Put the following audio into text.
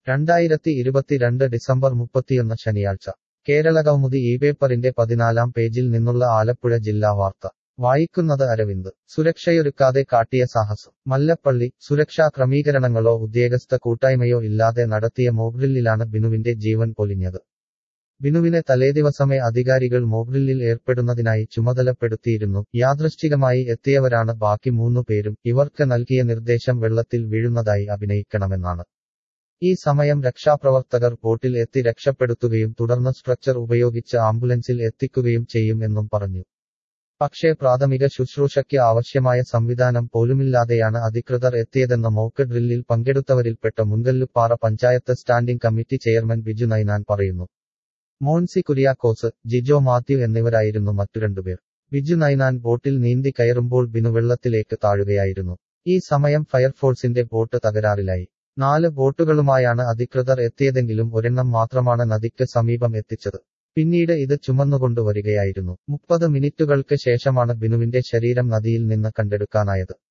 രണ്ടായിരത്തി ഇരുപത്തിരണ്ട് ഡിസംബർ മുപ്പത്തിയൊന്ന് ശനിയാഴ്ച കേരളകൗമുദി ഈ പേപ്പറിന്റെ പതിനാലാം പേജിൽ നിന്നുള്ള ആലപ്പുഴ ജില്ലാ വാർത്ത വായിക്കുന്നത് അരവിന്ദ് സുരക്ഷയൊരുക്കാതെ കാട്ടിയ സാഹസം മല്ലപ്പള്ളി സുരക്ഷാ ക്രമീകരണങ്ങളോ ഉദ്യോഗസ്ഥ കൂട്ടായ്മയോ ഇല്ലാതെ നടത്തിയ മോബ്രില്ലിലാണ് ബിനുവിന്റെ ജീവൻ പൊലിഞ്ഞത് ബിനുവിനെ തലേദിവസമേ അധികാരികൾ മോബ്രില്ലിൽ ഏർപ്പെടുന്നതിനായി ചുമതലപ്പെടുത്തിയിരുന്നു യാദൃശ്ചികമായി എത്തിയവരാണ് ബാക്കി മൂന്നു പേരും ഇവർക്ക് നൽകിയ നിർദ്ദേശം വെള്ളത്തിൽ വീഴുന്നതായി അഭിനയിക്കണമെന്നാണ് ഈ സമയം രക്ഷാപ്രവർത്തകർ ബോട്ടിൽ എത്തി രക്ഷപ്പെടുത്തുകയും തുടർന്ന് സ്ട്രക്ചർ ഉപയോഗിച്ച് ആംബുലൻസിൽ എത്തിക്കുകയും ചെയ്യും എന്നും പറഞ്ഞു പക്ഷേ പ്രാഥമിക ശുശ്രൂഷയ്ക്ക് ആവശ്യമായ സംവിധാനം പോലുമില്ലാതെയാണ് അധികൃതർ എത്തിയതെന്ന് മോക്ക് ഡ്രില്ലിൽ പങ്കെടുത്തവരിൽപ്പെട്ട മുൻകല്ലുപ്പാറ panchayat standing committee chairman Biju Ninan പറയുന്നു മോൺസി കുര്യാക്കോസ് ജിജോ മാത്യു എന്നിവരായിരുന്നു മറ്റു രണ്ടുപേർ ബിജു നൈനാൻ ബോട്ടിൽ നീന്തി കയറുമ്പോൾ ബിനു വെള്ളത്തിലേക്ക് താഴുകയായിരുന്നു ഈ സമയം ഫയർഫോഴ്സിന്റെ ബോട്ട് തകരാറിലായി നാല് ബോട്ടുകളുമായാണ് അധികൃതർ എത്തിയതെങ്കിലും ഒരെണ്ണം മാത്രമാണ് നദിക്ക് സമീപം എത്തിച്ചത് പിന്നീട് ഇത് ചുമന്നുകൊണ്ടുവരികയായിരുന്നു മുപ്പത് മിനിറ്റുകൾക്ക് ശേഷമാണ് ബിനുവിന്റെ ശരീരം നദിയിൽ നിന്ന് കണ്ടെടുക്കാനായത്